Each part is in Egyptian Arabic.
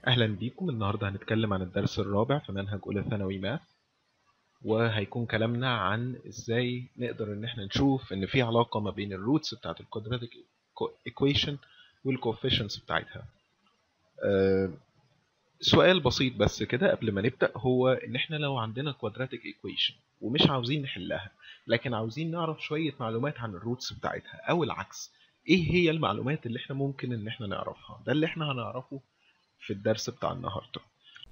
أهلا بيكم النهاردة هنتكلم عن الدرس الرابع في منهج أولى ثانوي ماث وهيكون كلامنا عن إزاي نقدر إن احنا نشوف إن في علاقة ما بين الروتس بتاعت الكوادراتيك equation والكوفيشنتس بتاعتها أه سؤال بسيط بس كده قبل ما نبدأ هو إن احنا لو عندنا كوادراتيك equation ومش عاوزين نحلها لكن عاوزين نعرف شوية معلومات عن الروتس بتاعتها أو العكس إيه هي المعلومات اللي احنا ممكن إن احنا نعرفها ده اللي احنا هنعرفه في الدرس بتاع النهارده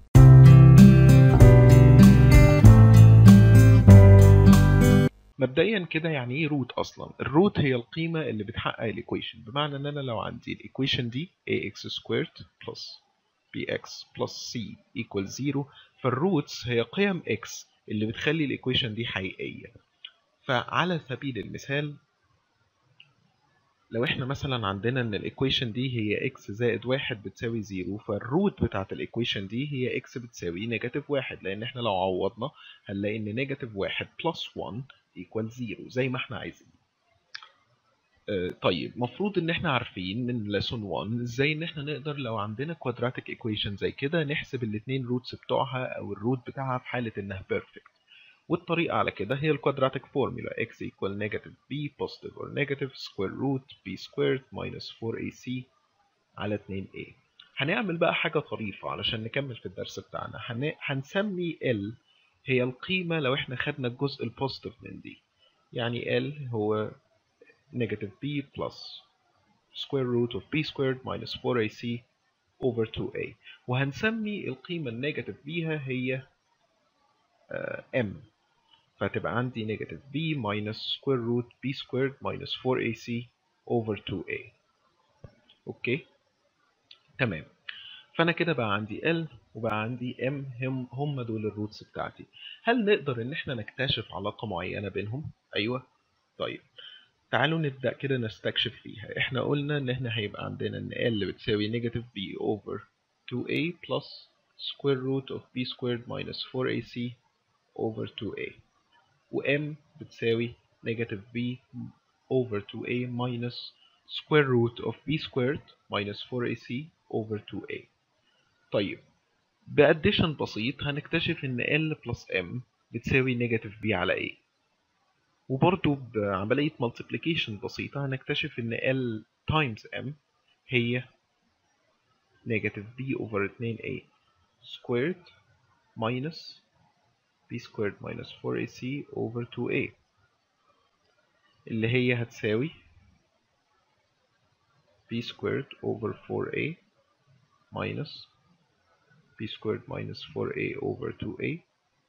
مبدئيا كده يعني ايه روت اصلا الروت هي القيمه اللي بتحقق الايكويشن بمعنى ان انا لو عندي الايكويشن دي ax squared plus bx plus c equals 0 فالروتس هي قيم x اللي بتخلي الايكويشن دي حقيقيه فعلى سبيل المثال لو احنا مثلا عندنا ان الايكويشن دي هي x زائد واحد بتساوي زيرو فالروت بتاعت الايكويشن دي هي x بتساوي نيجاتيف واحد لان احنا لو عوضنا هنلاقي ان نيجاتيف واحد بلس 1 equal زيرو زي ما احنا عايزين آه طيب مفروض ان احنا عارفين من lesson 1 ازاي ان احنا نقدر لو عندنا quadratic equation زي كده نحسب الاتنين روتس بتوعها او الروت بتاعها في حالة انها perfect والطريقة على كده هي الكوادراتيك فورمولا x equal negative b positive or negative square root b squared minus 4ac على 2a هنعمل بقى حاجة طريفة علشان نكمل في الدرس بتاعنا هن... هنسمي l هي القيمة لو احنا خدنا الجزء البوزيتيف من دي يعني l هو negative b plus square root of b squared minus 4ac over 2a وهنسمي القيمة النيجاتيف بيها هي uh, m فهتبقى عندي negative b minus square root b squared minus 4ac over 2a اوكي تمام فانا كده بقى عندي l وبقى عندي m هم هم دول الروتس بتاعتي هل نقدر ان احنا نكتشف علاقة معينة بينهم ايوه طيب تعالوا نبدأ كده نستكشف فيها احنا قلنا ان احنا هيبقى عندنا ان l بتساوي negative b over 2a plus square root of b squared minus 4ac over 2a و m بتساوي negative b over 2a minus square root of b squared minus 4ac over 2a طيب بأديشن بسيط هنكتشف ان l plus m بتساوي negative b على a وبرضو بعملية multiplication بسيطة هنكتشف ان l times m هي negative b over 2a squared minus b squared minus 4ac over 2a اللي هي هتساوي b squared over 4a minus b squared minus 4a over 2a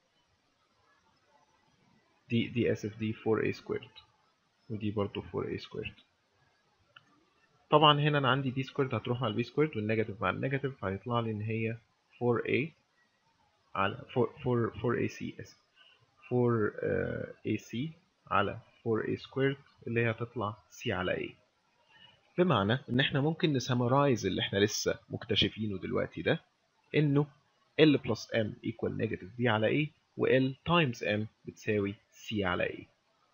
دي دي اسف دي 4a squared ودي برضو 4a squared طبعا هنا انا عندي b squared هتروح مع البي squared والنيجاتيف مع النيجاتيف فهيطلع لي ان هي 4a على 4 4 4ac اسف 4ac على 4a squared اللي هي هتطلع c على a بمعنى ان احنا ممكن نسمرايز اللي احنا لسه مكتشفينه دلوقتي ده انه l plus m equal negative b على a و l times m بتساوي c على a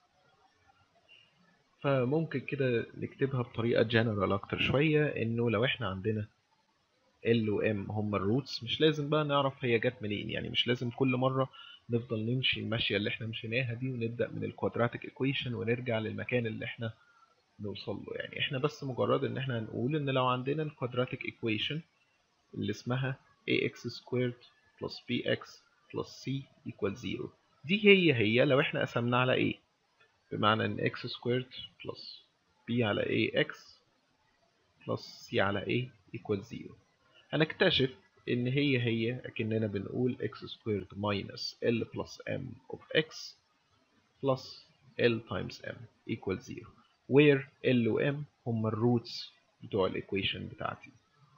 فممكن كده نكتبها بطريقة جنرال أكتر شوية إنه لو إحنا عندنا L و M هما الروتس مش لازم بقى نعرف هي جت منين يعني مش لازم كل مرة نفضل نمشي المشية اللي إحنا مشيناها دي ونبدأ من الكوادراتيك equation ونرجع للمكان اللي إحنا نوصل له يعني إحنا بس مجرد إن إحنا هنقول إن لو عندنا الكوادراتيك equation اللي اسمها ax squared plus bx plus c equal 0 دي هي هي لو إحنا قسمنا على a بمعنى إن x squared plus b على ax plus c على a equal 0 هنكتشف إن هي هي أكننا بنقول x squared minus l plus m of x plus l times m equal 0 where l و m هما الروتس بتوع الإيكويشن بتاعتي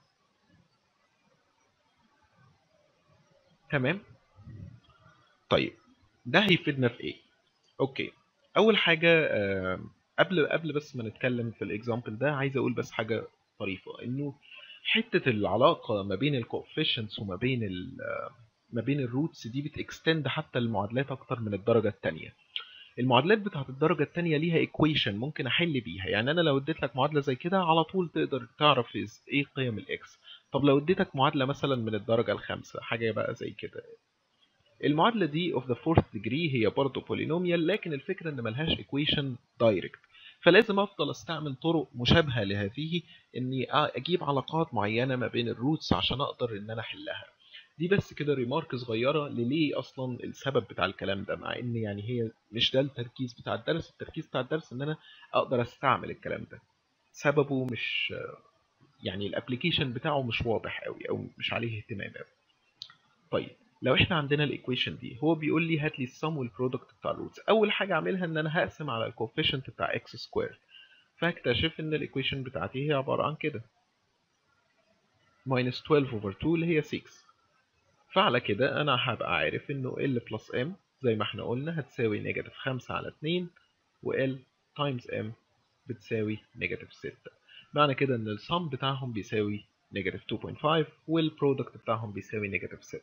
تمام طيب ده هيفيدنا في ايه اوكي اول حاجه آه قبل قبل بس ما نتكلم في الاكزامبل ده عايز اقول بس حاجه طريفه انه حته العلاقه ما بين الكوفيشنتس وما بين ال ما بين الروتس دي بتكستند حتى المعادلات اكتر من الدرجه الثانيه المعادلات بتاعت الدرجة التانية ليها equation ممكن أحل بيها يعني أنا لو اديت لك معادلة زي كده على طول تقدر تعرف إيه قيم الإكس طب لو اديتك معادلة مثلا من الدرجة الخامسة حاجة بقى زي كده المعادلة دي of the fourth degree هي برضه polynomial لكن الفكرة إن ملهاش equation direct فلازم أفضل أستعمل طرق مشابهة لهذه إني أجيب علاقات معينة ما بين الروتس عشان أقدر إن أنا أحلها دي بس كده ريمارك صغيرة لليه أصلا السبب بتاع الكلام ده مع إن يعني هي مش ده التركيز بتاع الدرس التركيز بتاع الدرس إن أنا أقدر أستعمل الكلام ده سببه مش يعني الابلكيشن بتاعه مش واضح قوي او مش عليه اهتمام قوي طيب لو احنا عندنا الايكويشن دي هو بيقول لي هات لي السم والبرودكت بتاع الروتس اول حاجه اعملها ان انا هقسم على الكوفيشنت بتاع اكس سكوير فاكتشف ان الايكويشن بتاعتي هي عباره عن كده minus 12 over 2 اللي هي 6 فعلى كده انا هبقى عارف انه ال بلس ام زي ما احنا قلنا هتساوي نيجاتيف 5 على 2 و ال تايمز ام بتساوي نيجاتيف 6 معنى كده ان السم بتاعهم بيساوي نيجاتيف 2.5 والبرودكت بتاعهم بيساوي نيجاتيف 6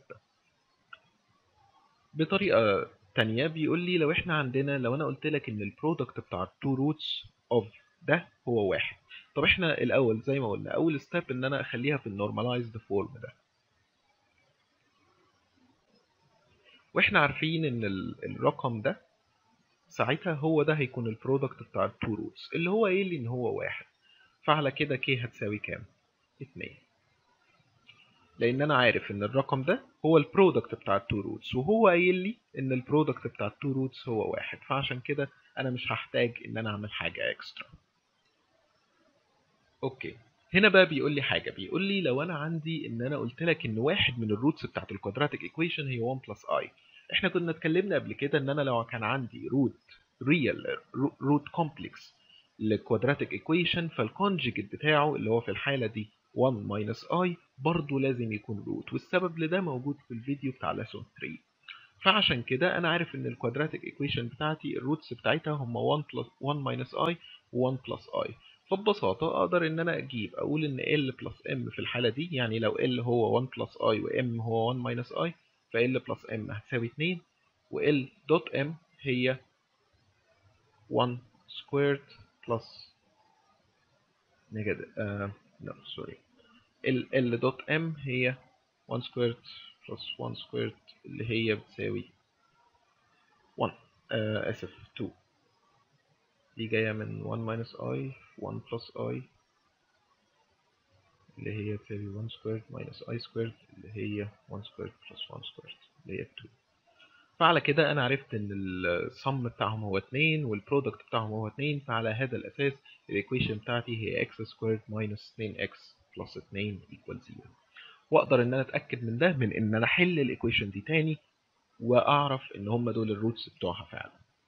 بطريقة تانية بيقول لي لو احنا عندنا لو انا قلت لك ان البرودكت بتاع التو روتس اوف ده هو واحد طب احنا الاول زي ما قلنا اول ستيب ان انا اخليها في النورماليزد فورم ده واحنا عارفين ان الرقم ده ساعتها هو ده هيكون البرودكت بتاع التو روتس اللي هو قايل لي ان هو واحد فعلى كده k هتساوي كام؟ 2 لان انا عارف ان الرقم ده هو البرودكت بتاع التو روتس وهو قايل لي ان البرودكت بتاع التو روتس هو واحد فعشان كده انا مش هحتاج ان انا اعمل حاجه اكسترا اوكي هنا بقى بيقول لي حاجه بيقول لي لو انا عندي ان انا قلت لك ان واحد من الروتس بتاعت الكوادراتيك ايكويشن هي 1 بلس اي احنا كنا اتكلمنا قبل كده ان انا لو كان عندي روت ريال روت كومبلكس للكوادراتيك ايكويشن فالكونجيجيت بتاعه اللي هو في الحاله دي 1 ماينس اي برضه لازم يكون روت والسبب لده موجود في الفيديو بتاع ليسون 3 فعشان كده انا عارف ان الكوادراتيك ايكويشن بتاعتي الروتس بتاعتها هم 1 بلس 1 ماينس اي و1 بلس اي فببساطة أقدر إن أنا أجيب أقول إن L بلس M في الحالة دي يعني لو L هو 1 بلس I و M هو 1 ماينس I ف L بلس M هتساوي 2 و L دوت M هي 1 squared plus negative uh, no sorry ال L دوت M هي 1 squared plus 1 squared اللي هي بتساوي 1 uh, آسف 2 دي جاية من 1 minus i 1 plus i اللي هي تساوي 1 squared minus i squared اللي هي 1 squared plus 1 squared اللي هي 2 فعلى كده أنا عرفت إن السم بتاعهم هو 2 والبرودكت بتاعهم هو 2 فعلى هذا الأساس الإيكويشن بتاعتي هي x squared minus 2x plus 2 equal 0 وأقدر إن أنا أتأكد من ده من إن أنا أحل الإيكويشن دي تاني وأعرف إن هم دول الروتس بتوعها فعلا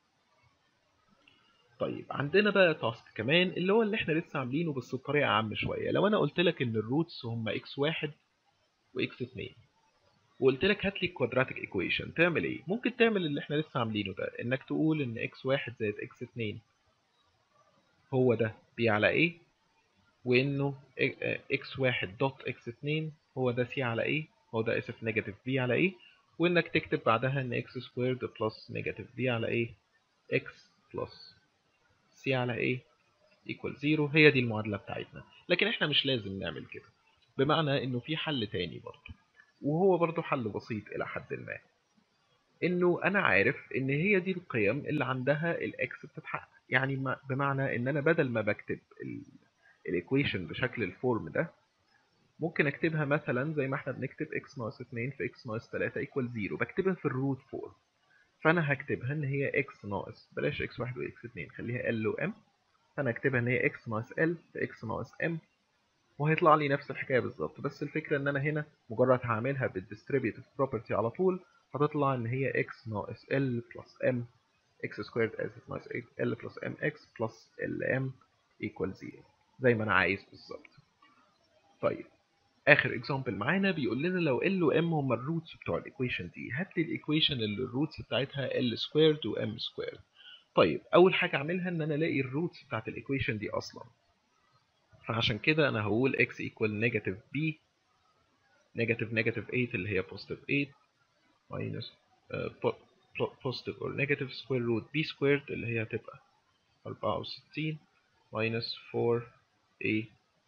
طيب عندنا بقى تاسك كمان اللي هو اللي احنا لسه عاملينه بس بطريقه عامه شويه لو انا قلت لك ان الروتس هم x1 وx2 وقلت لك هات لي الكوادراتيك ايكويشن تعمل ايه ممكن تعمل اللي احنا لسه عاملينه ده انك تقول ان x1 زائد x2 هو ده بي على ايه وانه x1 دوت x2 هو ده c على ايه هو ده اسف نيجاتيف b على ايه وانك تكتب بعدها ان x سكويرد بلس نيجاتيف b على ايه x بلس c على ايه equal 0 هي دي المعادلة بتاعتنا لكن احنا مش لازم نعمل كده بمعنى انه في حل تاني برضه وهو برضه حل بسيط الى حد ما انه انا عارف ان هي دي القيم اللي عندها الاكس بتتحقق يعني ما بمعنى ان انا بدل ما بكتب الايكويشن بشكل الفورم ده ممكن اكتبها مثلا زي ما احنا بنكتب x ناقص 2 في x ناقص 3 equal 0 بكتبها في الروت فورم فانا هكتبها ان هي x ناقص بلاش x1 و x2 خليها l و m فانا هكتبها ان هي x ناقص l في x ناقص m وهيطلع لي نفس الحكايه بالظبط بس الفكره ان انا هنا مجرد هعملها بالديستريبيوتيف بروبرتي على طول هتطلع ان هي x ناقص l بلس m x سكويرد اسف ناقص l بلس m x بلس l m equal 0 زي ما انا عايز بالظبط طيب اخر اكزامبل معانا بيقول لنا لو ال و m هم الروتس بتوع الايكويشن دي هات لي الايكويشن اللي الروتس بتاعتها ال سكويرد و m سكويرد طيب اول حاجه اعملها ان انا الاقي الروتس بتاعت الايكويشن دي اصلا فعشان كده انا هقول x equal negative b negative negative 8 اللي هي positive 8 minus uh, positive or negative square root b squared اللي هي هتبقى 64 minus 4a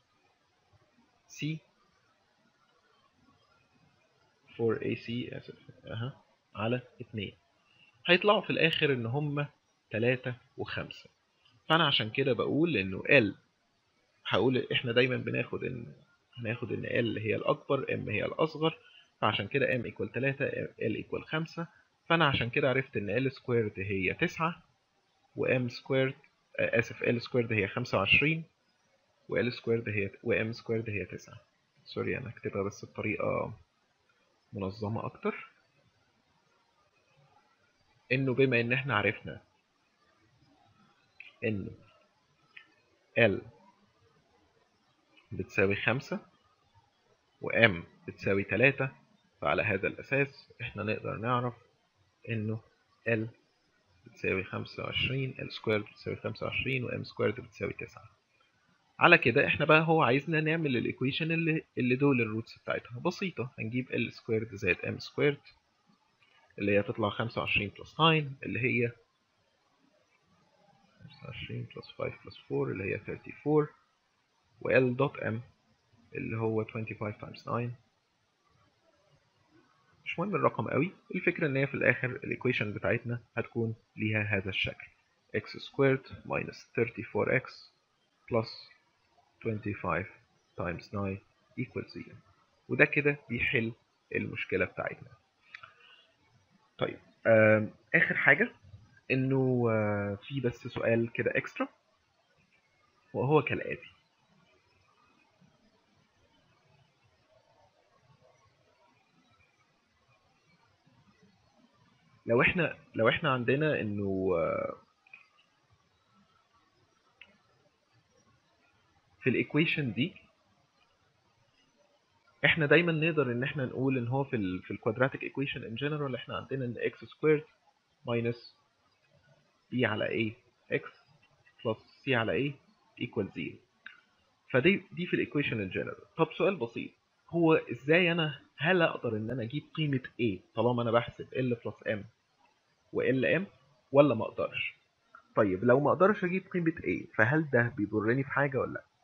c 4ac اسف اها على 2 هيطلعوا في الاخر ان هم 3 و5 فانا عشان كده بقول انه ال هقول احنا دايما بناخد ان هناخد ان ال هي الاكبر m هي الاصغر فعشان كده m equal 3 l equal 5 فانا عشان كده عرفت ان l squared هي 9 و m squared اسف l squared هي 25 و l squared هي و m squared هي 9 سوري انا هكتبها بس بطريقه منظمه اكتر انه بما ان احنا عرفنا انه L بتساوي خمسة و M بتساوي تلاتة فعلى هذا الأساس احنا نقدر نعرف إنه L بتساوي خمسة وعشرين L سكويرد بتساوي خمسة وعشرين و M سكويرد بتساوي تسعة على كده احنا بقى هو عايزنا نعمل الايكويشن اللي, اللي دول الروتس بتاعتها بسيطة هنجيب L سكويرد زائد M سكويرد اللي هي تطلع خمسة وعشرين بلس 9 اللي هي 25 plus 5 plus 4 اللي هي 34 و L dot M اللي هو 25 times 9 مش مهم الرقم قوي الفكرة ان هي في الاخر الايكويشن بتاعتنا هتكون ليها هذا الشكل x squared minus 34x plus 25 times 9 equals 0 وده كده بيحل المشكلة بتاعتنا طيب آخر حاجة انه في بس سؤال كده اكسترا وهو كالاتي لو احنا لو احنا عندنا انه في الايكويشن دي احنا دايما نقدر ان احنا نقول ان هو في ال في الكوادراتيك ايكويشن ان جنرال احنا عندنا ان x سكويرد minus b على a x plus c على a equal 0 فدي دي في الايكويشن الجنرال طب سؤال بسيط هو ازاي انا هل اقدر ان انا اجيب قيمه a طالما انا بحسب l plus m و l m ولا ما اقدرش طيب لو ما اقدرش اجيب قيمه a فهل ده بيضرني في حاجه ولا لا